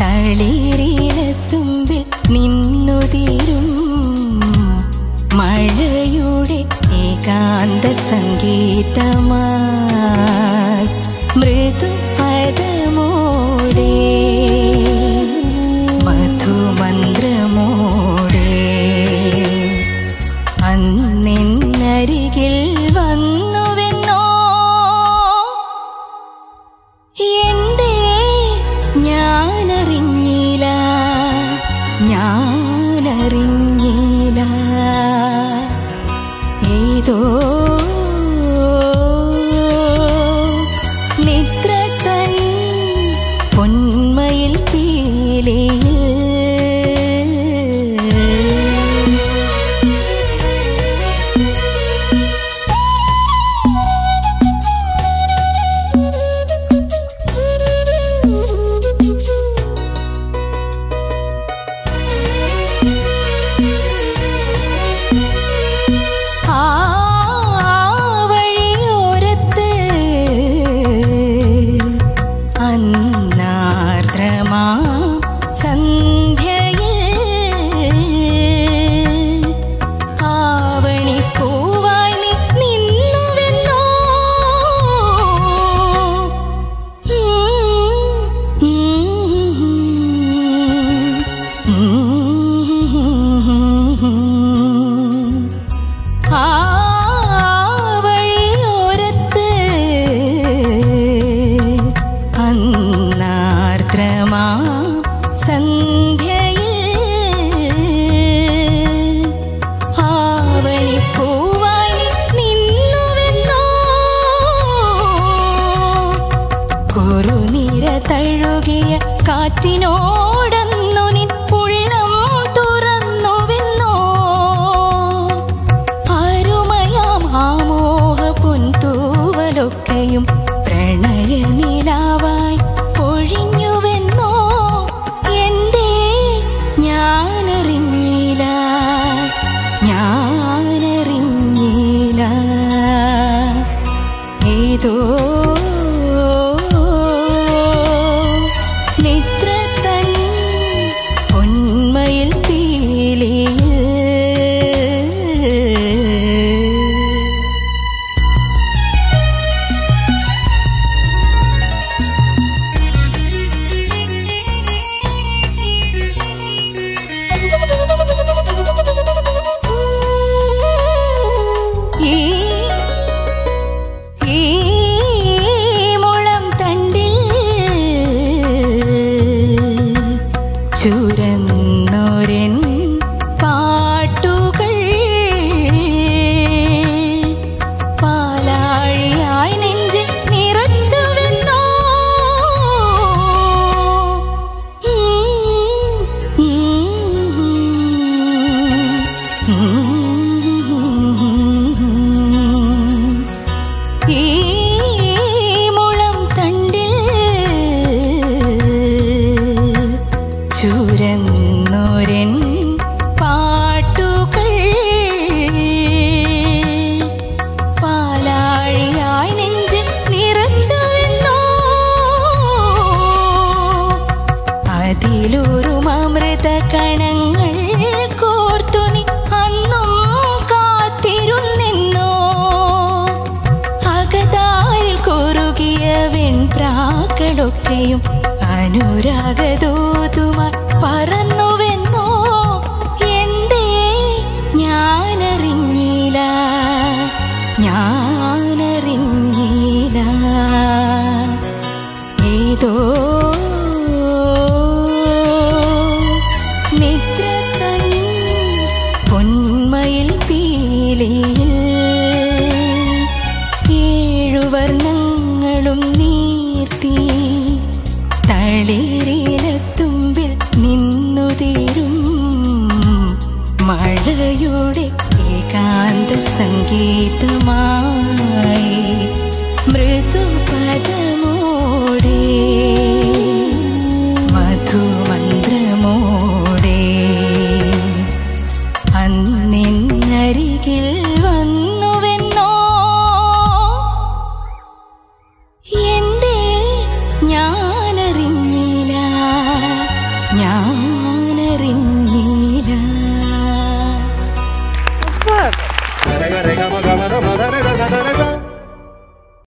തളിരിലത്തുമ്പിൽ നിന്നുതിരും മഴയുടെ ഏകാന്ത സംഗീതമായി മൃദുപദമോടെ മധുമന്ത്രമോടെ അന്നിന്നരികിൽ വന്നുവെന്നോ എന്തേ ഞാനറിഞ്ഞില്ല ഞാനറിഞ്ഞില്ല ഏതോ നിദ്ര തൻ പൊന്മയിൽ പീലിയിൽ ആ വഴിയോരത്ത് അന്നാർദ്രമാം സന്ധ്യയിൽ ആവണിപ്പൂവായി നീ നിന്നുവെന്നോ ആ വഴിയോരത്ത് അന്നാർദ്രമാം സന്ധ്യയിൽ ആവണിപ്പൂവായി നീ നിന്നുവെന്നോ കുറുനിര തഴുകിയ കാറ്റിനോടന്നു നിൻ ഉള്ളം തുറന്നുവെന്നോ അരുമയാം ആമോഹ പുൻതൂവലൊക്കെയും പ്രണയനിലാവായി പൊഴിഞ്ഞുവെന്നോ എന്തേ ഞാനറിഞ്ഞില്ല ഞാനറിഞ്ഞില്ല ഏതോ നിദ്ര തൻ പൊന്മയിൽ പീലിയിൽ ഈ ഈ മുളം തണ്ടിൽ ചുരന്നൊരൻ പാട്ടുകൾ പാലാഴിയായി നെഞ്ചിൽ നിറച്ചുവെന്നോ ഈ മുളം തണ്ടിൽ ചുരന്നൊരൻ പാട്ടുകൾ പാലാഴിയായി നെഞ്ചിൽ നിറച്ചുവെന്നോ അതിലൊരു അമൃത കണങ്ങൾ കോർത്തു നീ അന്നും കാത്തിരുന്നെന്നോ അകതാരിൽ കുറുകിയ വെൺപ്രാക്കളൊക്കെയും അനുരാഗദൂതുമായി പറന്നുവെന്നോ എന്തേ ഞാനറിഞ്ഞില്ല ഞാനറിഞ്ഞില്ല ഏതോ നിദ്ര തൻ പൊന്മയിൽ പീലിയിൽ ഏഴുവർണ്ണങ്ങളും നീർത്തി തളിരിലത്തുമ്പിൽ നിന്നുതിരും മഴയുടെ ഏകാന്ത സംഗീതമായി മൃദുപദമോടെ മധുമന്ത്രമോടെ അന്നിന്നരികിൽ വന്നുവെന്നോ എന്തേ ഞാനറിഞ്ഞില്ല എറിഞ്ഞു